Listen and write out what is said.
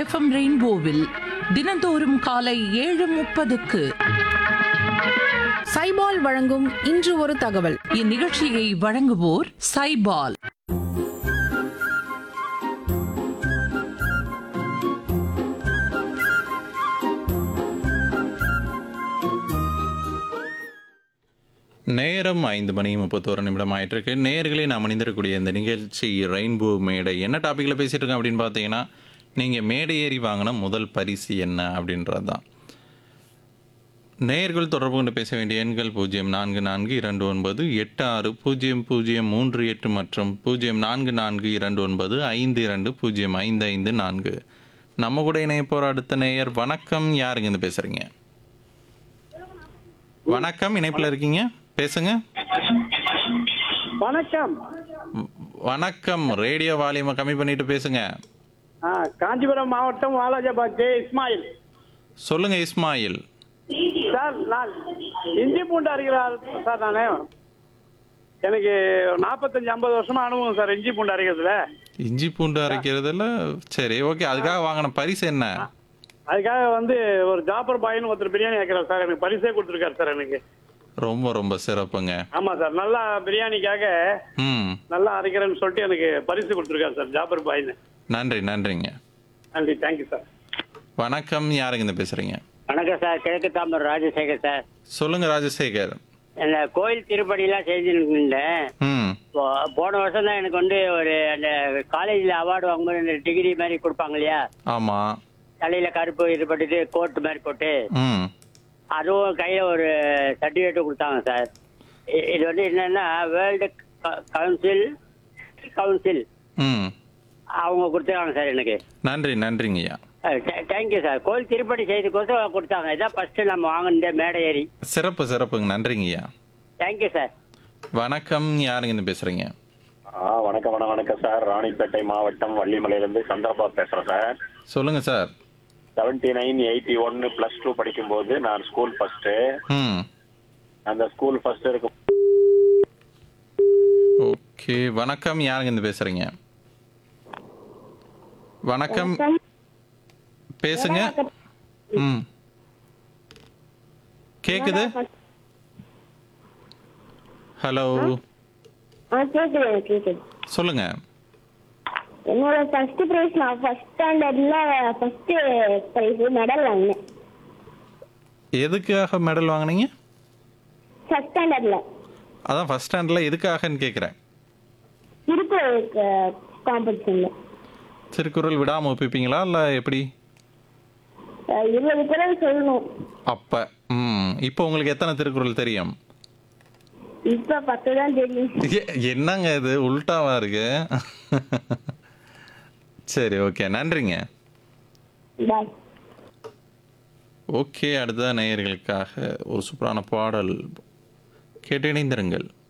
FM ரெயின்போவில் தினந்தோறும் காலை ஏழு முப்பதுக்கு சைபால் வழங்கும் இன்று ஒரு தகவல் இந்நிகழ்ச்சியை வழங்குவோர் சைபால் நேரம் ஐந்து மணி முப்பத்தோரு நிமிடம் ஆயிட்டு இருக்கு நேர்களே நாம் அணிந்திருக்கக்கூடிய இந்த நிகழ்ச்சி ரெயின்போ மேடை என்ன டாப்பிக்கில் பேசிட்டு இருக்கோம் அப்படின்னு பார்த்தீங்கன்னா நீங்கள் மேடை ஏறி வாங்கின முதல் பரிசு என்ன அப்படின்றது தான் நேயர்கள் தொடர்பு கொண்டு பேச வேண்டிய எண்கள் பூஜ்ஜியம் நான்கு நான்கு இரண்டு ஒன்பது எட்டு ஆறு பூஜ்ஜியம் பூஜ்ஜியம் மூன்று எட்டு மற்றும் பூஜ்ஜியம் நான்கு நான்கு இரண்டு ஒன்பது ஐந்து இரண்டு பூஜ்ஜியம் ஐந்து ஐந்து நான்கு நம்ம கூட இணைய போகிற அடுத்த நேயர் வணக்கம் யாருங்க இருந்து பேசுறீங்க வணக்கம் இணைப்பில் இருக்கீங்க பேசுங்க வணக்கம் வ- வணக்கம் ரேடியோ வால்யூமை கம்மி பண்ணிட்டு பேசுங்க ஆ, காஞ்சிபுரம் மாவட்டம் வாலாஜாபாத் ஜே இஸ்மாயில் சொல்லுங்க இஸ்மாயில் சார் நான் இஞ்சி பூண்டு அரைக்கிறார் சார் நான் எனக்கு நாற்பத்தஞ்சு ஐம்பது வருஷமா அனுபவம் சார் இஞ்சி பூண்டு அரைக்கிறதுல இஞ்சி பூண்டு அரைக்கிறதுல சரி ஓகே அதுக்காக வாங்கின பரிசு என்ன அதுக்காக வந்து ஒரு ஜாப்பர் பாயின்னு ஒருத்தர் பிரியாணி வைக்கிறார் சார் எனக்கு பரிசே கொடுத்துருக்காரு சார் எனக்கு ரொம்ப ரொம்ப சிறப்புங்க ஆமா சார் நல்லா பிரியாணிக்காக ம் நல்லா அரைக்கிறேன்னு சொல்லிட்டு எனக்கு பரிசு கொடுத்துருக்காரு சார் ஜாப்பர் பாயின்னு நன்றி நன்றிங்க நன்றி தேங்க்யூ சார் வணக்கம் யாருங்க இந்த பேசுறீங்க வணக்கம் சார் கிழக்கு தாம்பரம் ராஜசேகர் சார் சொல்லுங்க ராஜசேகர் இந்த கோயில் திருப்பணிலாம் செஞ்சுருந்தேன் ம் போன வருஷம் தான் எனக்கு வந்து ஒரு அந்த காலேஜில் அவார்டு வாங்கும்போது இந்த டிகிரி மாதிரி கொடுப்பாங்க இல்லையா ஆமா தலையில கருப்பு இது போட்டுட்டு கோட் மாதிரி போட்டு ம் அதுவும் கையில ஒரு சர்டிஃபிகேட்டும் கொடுத்தாங்க சார் இ- இது வந்து என்னன்னா வேர்ல்டு கவுன்சில் கவுன்சில் ம் அவங்க கொடுத்துருக்காங்க சார் எனக்கு நன்றி நன்றிங்கய்யா தேங்க்யூ சார் கோயில் திருப்பணி செய்துக்கோசம் கொடுத்தாங்க இதான் ஃபர்ஸ்ட் நம்ம வாங்கின மேடை ஏறி சிறப்பு சிறப்புங்க நன்றிங்கய்யா தேங்க்யூ சார் வணக்கம் யாருங்க இந்த பேசுறீங்க ஆ வணக்கம் வணக்கம் வணக்கம் சார் ராணிப்பேட்டை மாவட்டம் வள்ளிமலையிலிருந்து சந்திரபாபு பேசுறேன் சார் சொல்லுங்க சார் செவன்டி நைன் எயிட்டி ஒன்னு பிளஸ் டூ படிக்கும்போது நான் ஸ்கூல் ஃபர்ஸ்ட் ம் அந்த ஸ்கூல் ஃபர்ஸ்ட் இருக்கும் ஓகே வணக்கம் யாருங்க இந்த பேசுறீங்க வணக்கம் பேசுங்க ம் கேக்குது ஹலோ ஆ கேக்குது எனக்கு கேக்குது சொல்லுங்க என்னோட ஃபர்ஸ்ட் பிரைஸ் நான் ஃபர்ஸ்ட் ஸ்டாண்டர்ட்ல ஃபர்ஸ்ட் பிரைஸ் மெடல் வாங்கினேன் எதுக்காக மெடல் வாங்குனீங்க ஃபர்ஸ்ட் ஸ்டாண்டர்ட்ல அதான் ஃபர்ஸ்ட் ஸ்டாண்டர்டில் எதுக்காகன்னு கேட்குறேன் திருக்குறள் காம்படிஷன்ல திருக்குறள் விடாமல் ஒப்பிப்பீங்களா இல்லை எப்படி இருபது குரல் சொல்லணும் அப்போ ம் இப்போ உங்களுக்கு எத்தனை திருக்குறள் தெரியும் இப்ப பத்து தான் தெரியும் எ- என்னங்க இது உல்டாவா இருக்கு சரி ஓகே நன்றிங்க பாய் ஓகே அடுத்ததான் நேயர்களுக்காக ஒரு சூப்பரான பாடல் கேட்டு இணைந்திருங்கள்